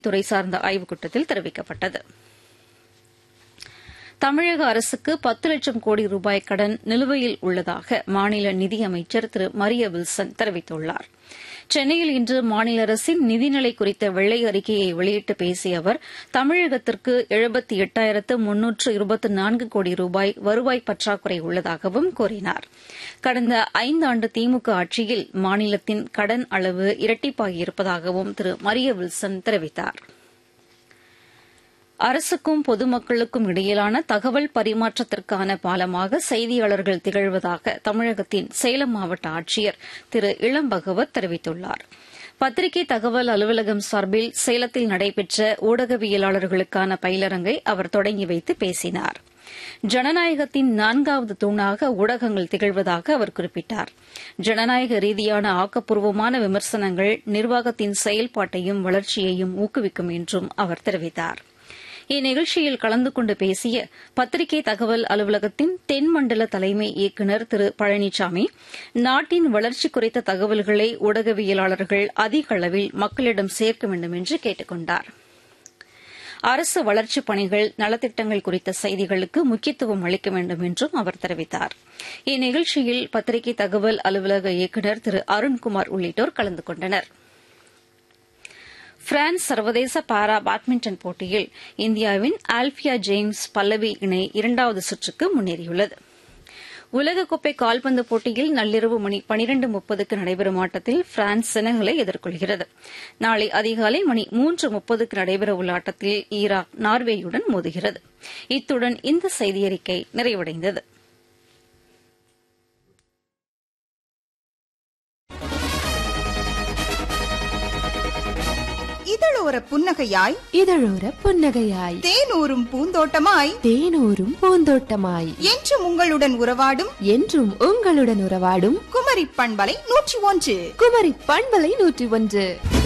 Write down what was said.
துறை சார்ந்த ஆய்வுக் கூட்டத்தில் தெரிவிக்கப்பட்டது தமிழக அரசுக்கு பத்து லட்சம் கோடி ரூபாய் கடன் நிலுவையில் உள்ளதாக மாநில நிதியமைச்சர் திரு மரிய வில்சன் தெரிவித்துள்ளார் சென்னையில் இன்று மாநில அரசின் நிதிநிலை குறித்த வெள்ளை அறிக்கையை வெளியிட்டு பேசிய அவர் தமிழகத்திற்கு எழுபத்தி எட்டாயிரத்து முன்னூற்று இருபத்தி நான்கு கோடி ரூபாய் வருவாய் பற்றாக்குறை உள்ளதாகவும் கூறினார் கடந்த ஐந்தாண்டு திமுக ஆட்சியில் மாநிலத்தின் கடன் அளவு இரட்டிப்பாகியிருப்பதாகவும் திரு மரிய வில்சன் தெரிவித்தாா் அரசுக்கும் பொதுமக்களுக்கும் இடையிலான தகவல் பரிமாற்றத்திற்கான பாலமாக செய்தியாளர்கள் திகழ்வதாக தமிழகத்தின் சேலம் மாவட்ட ஆட்சியர் திரு இளம் பகவத் தெரிவித்துள்ளார் பத்திரிகை தகவல் அலுவலகம் சார்பில் சேலத்தில் நடைபெற்ற ஊடகவியலாளர்களுக்கான பயிலரங்கை அவர் தொடங்கி வைத்து பேசினார் ஜனநாயகத்தின் நான்காவது தூணாக ஊடகங்கள் திகழ்வதாக அவர் குறிப்பிட்டார் ஜனநாயக ரீதியான ஆக்கப்பூர்வமான விமர்சனங்கள் நிர்வாகத்தின் செயல்பாட்டையும் வளர்ச்சியையும் ஊக்குவிக்கும் என்றும் அவர் தெரிவித்தாா் இந்நிகழ்ச்சியில் கலந்து கொண்டு பேசிய பத்திரிகை தகவல் அலுவலகத்தின் தென்மண்டல தலைமை இயக்குநர் திரு பழனிசாமி நாட்டின் வளர்ச்சி குறித்த தகவல்களை ஊடகவியலாளர்கள் அதிக அளவில் மக்களிடம் சேர்க்க வேண்டும் என்று கேட்டுக் கொண்டார் அரசு வளர்ச்சிப் பணிகள் நலத்திட்டங்கள் குறித்த செய்திகளுக்கு முக்கியத்துவம் அளிக்க வேண்டும் என்றும் அவர் தெரிவித்தார் இந்நிகழ்ச்சியில் பத்திரிகை தகவல் அலுவலக இயக்குநர் திரு அருண்குமார் உள்ளிட்டோர் கலந்து கொண்டனா் பிரான்ஸ் சர்வதேச பாரா பேட்மிண்டன் போட்டியில் இந்தியாவின் ஆல்பியா ஜேம்ஸ் பல்லவி இணை இரண்டாவது சுற்றுக்கு முன்னேறியுள்ளது உலகக்கோப்பை கால்பந்து போட்டியில் நள்ளிரவு மணி பனிரண்டு முப்பதுக்கு நடைபெறும் ஆட்டத்தில் பிரான்ஸ் செனகலை எதிர்கொள்கிறது நாளை அதிகாலை மணி மூன்று முப்பதுக்கு நடைபெறவுள்ள ஆட்டத்தில் ஈராக் நார்வேயுடன் மோதுகிறது இத்துடன் இந்த செய்தியறிக்கை நிறைவடைந்தது இதழோர புன்னகையாய் இதழோர புன்னகையாய் தேனூரும் பூந்தோட்டமாய் தேனூரும் பூந்தோட்டமாய் என்றும் உங்களுடன் உறவாடும் என்றும் உங்களுடன் உறவாடும் குமரி பண்பலை நூற்றி ஒன்று குமரி பண்பலை நூற்றி ஒன்று